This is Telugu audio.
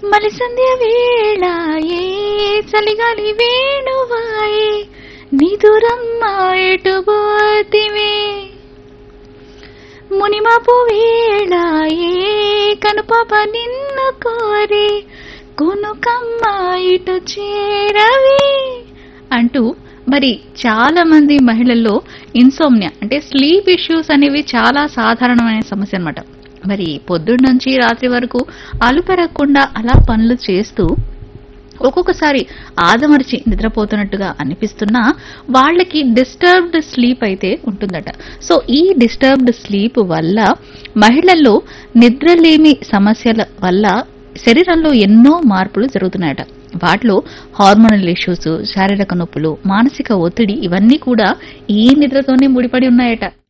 మలి సంధ్య వేళ ఏ చలిగాలి వేణువాయే నిదురమ్మ ఎటు పోతివే మునిమాపు వేళ ఏ కనుపాప నిన్ను కోరి కునుకమ్మ ఇటు చేరవి అంటూ మరి చాలా మంది మహిళల్లో ఇన్సోమ్నియా అంటే స్లీప్ ఇష్యూస్ అనేవి చాలా సాధారణమైన సమస్య అన్నమాట మరి పొద్దున్న నుంచి రాత్రి వరకు అలుపెరగకుండా అలా పనులు చేస్తూ ఒక్కొక్కసారి ఆదమర్చి నిద్రపోతున్నట్టుగా అనిపిస్తున్నా వాళ్ళకి డిస్టర్బ్డ్ స్లీప్ అయితే ఉంటుందట సో ఈ డిస్టర్బ్డ్ స్లీప్ వల్ల మహిళల్లో నిద్రలేమి సమస్యల వల్ల శరీరంలో ఎన్నో మార్పులు జరుగుతున్నాయట వాటిలో హార్మోనల్ ఇష్యూస్ శారీరక నొప్పులు మానసిక ఒత్తిడి ఇవన్నీ కూడా ఈ నిద్రతోనే ముడిపడి ఉన్నాయట